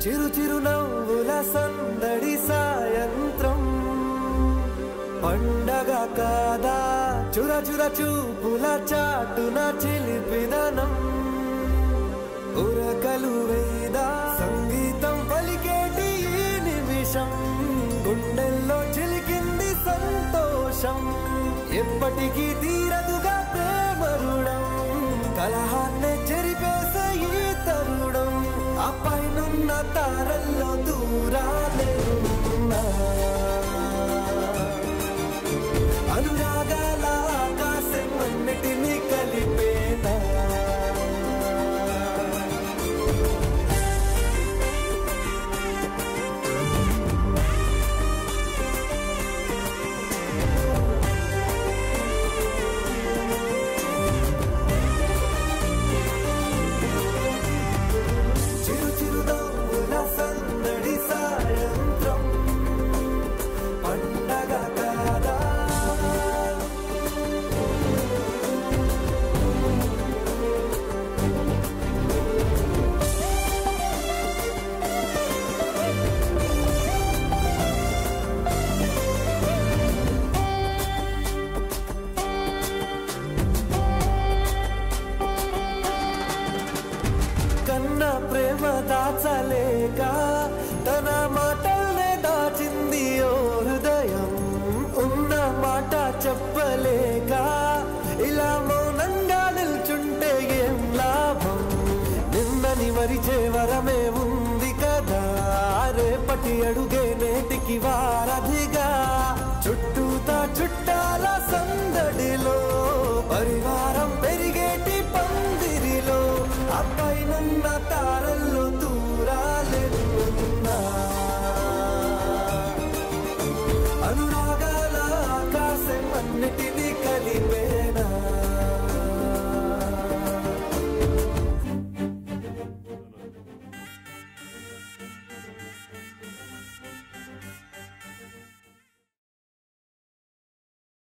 చిరు చిరు నవ్వుల సందడి సాయంత్రం పండగ కాదా చుర చుర చూపుల చాటున చిలిపిదనం ఉరకలు వేదా సంగీతం పలికేటి ఈ నిమిషం గుండెల్లో చిలికింది సంతోషం ఎప్పటికీ తీరదుగా ప్రేమ రుణం కలహాన్నే చెరిపేసే ఈ తరుణం ఆ పైనున్న తారల్లో దూరాలే ఉన్నా. అనురాగాల ఆకాశం అన్నిటినీ కలిపేనా చిరు చిరు నవ్వుల సందడి సాయంత్రం పండగ కాదా కన్న ప్రేమ దాచలేక తన మాటల్నే దాచింది ఓ హృదయం ఉన్న మాట చెప్పలేక ఇలా మౌనంగా నిల్చుంటే ఏం లాభం నిన్నని మరిచే వరమే ఉంది కదా రేపటి అడుగే నేటికి వారధిగా చుట్టూతా చుట్టాల సందడిలో పరివారం పెరిగేటి పందిరిలో అప్పైనున్న తార